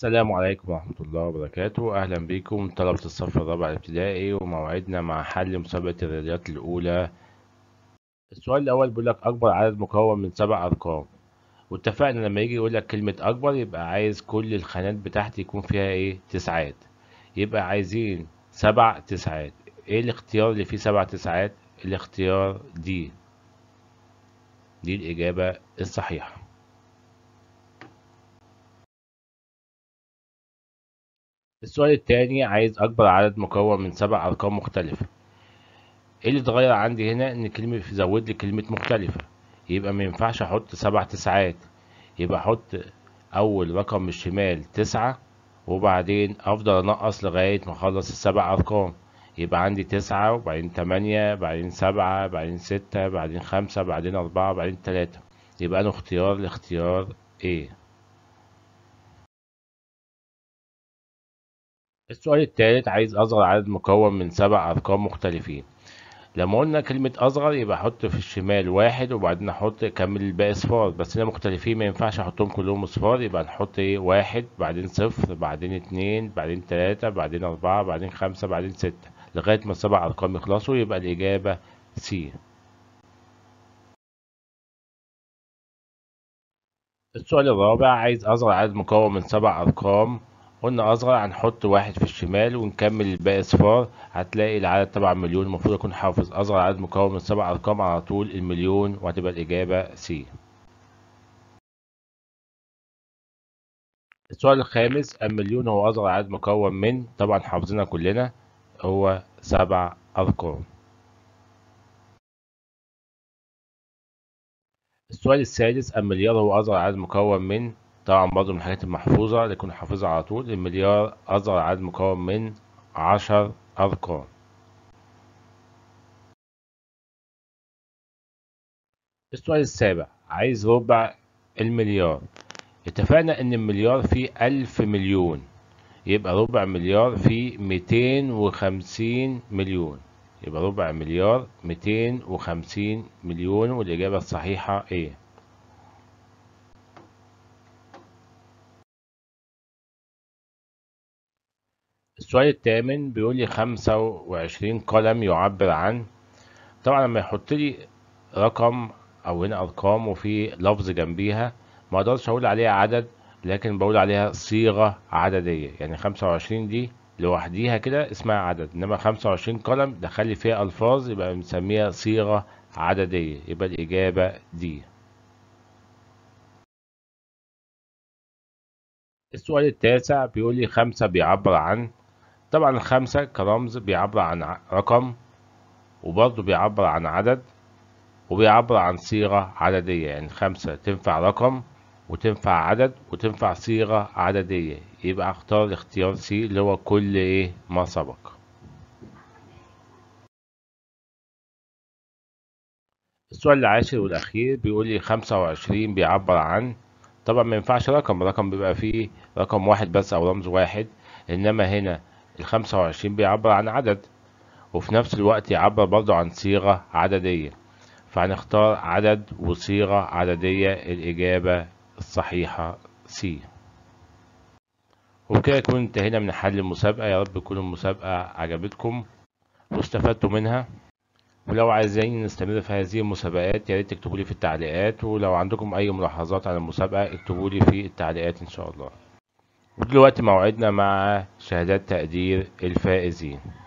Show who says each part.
Speaker 1: السلام عليكم ورحمة الله وبركاته أهلا بكم طلبة الصف الرابع الابتدائي وموعدنا مع حل مسابقة الرياضيات الأولى السؤال الأول بيقول لك أكبر عدد مكون من سبع أرقام واتفقنا لما يجي يقول لك كلمة أكبر يبقى عايز كل الخانات بتاعتي يكون فيها إيه تسعات يبقى عايزين سبع تسعات إيه الاختيار اللي فيه سبع تسعات الاختيار دي دي الإجابة الصحيحة السؤال التاني عايز أكبر عدد مكون من سبع أرقام مختلفة ايه اللي اتغير عندي هنا ان كلمة زود لي كلمة مختلفة يبقى ما ينفعش احط سبع تسعات يبقى احط اول رقم من الشمال تسعة وبعدين افضل انقص لغاية ما اخلص السبع ارقام يبقى عندي تسعة وبعدين تمانية بعدين سبعة بعدين ستة بعدين خمسة بعدين أربعة بعدين تلاتة يبقى أنا اختيار الاختيار ايه السؤال التالت عايز أصغر عدد مكون من سبع أرقام مختلفين لما قلنا كلمة أصغر يبقى أحط في الشمال واحد وبعدين أحط كمل الباقي صفار بس هنا مختلفين ما ينفعش أحطهم كلهم صفار يبقى نحط إيه واحد بعدين صفر بعدين اتنين بعدين تلاتة بعدين أربعة بعدين خمسة بعدين ستة لغاية ما السبع أرقام يخلصوا يبقى الإجابة سي السؤال الرابع عايز أصغر عدد مكون من سبع أرقام قلنا أصغر هنحط واحد في الشمال ونكمل الباقي صفار هتلاقي العدد طبعا مليون المفروض أكون حافظ أصغر عدد مكون من سبع أرقام على طول المليون وهتبقى الإجابة سي السؤال الخامس المليون هو أصغر عدد مكون من طبعا حافظينها كلنا هو سبع أرقام السؤال السادس المليار هو أصغر عدد مكون من طبعا برضه من الحاجات المحفوظة اللي يكون حافظها على طول المليار أصغر عدد مكون من عشر أرقام السؤال السابع عايز ربع المليار اتفقنا إن المليار فيه ألف مليون يبقى ربع مليار فيه ميتين وخمسين مليون يبقى ربع مليار ميتين وخمسين مليون والإجابة الصحيحة إيه؟ السؤال الثامن بيقول لي خمسة وعشرين قلم يعبر عن طبعا لما يحط لي رقم أو هنا أرقام وفي لفظ جنبيها ما أقدرش أقول عليها عدد لكن بقول عليها صيغة عددية يعني خمسة وعشرين دي لوحديها كده اسمها عدد إنما خمسة وعشرين قلم دخلي فيها ألفاظ يبقى بنسميها صيغة عددية يبقى الإجابة دي السؤال التاسع بيقول لي خمسة بيعبر عن طبعا الخمسة كرمز بيعبر عن رقم وبرضه بيعبر عن عدد وبيعبر عن صيغة عددية يعني خمسة تنفع رقم وتنفع عدد وتنفع صيغة عددية يبقى اختار الاختيار سي اللي هو كل ايه ما سبق السؤال العاشر والأخير بيقول لي خمسة وعشرين بيعبر عن طبعا ما ينفعش رقم رقم بيبقى فيه رقم واحد بس أو رمز واحد إنما هنا الخمسة وعشرين بيعبر عن عدد وفي نفس الوقت يعبر برضه عن صيغة عددية فهنختار عدد وصيغة عددية الإجابة الصحيحة سي وبكده نكون انتهينا من حل المسابقة يا رب تكون المسابقة عجبتكم واستفدتوا منها ولو عايزين نستمر في هذه المسابقات يا ريت تكتبوا لي في التعليقات ولو عندكم أي ملاحظات عن المسابقة اكتبوا لي في التعليقات إن شاء الله ودلوقتي موعدنا مع شهادات تقدير الفائزين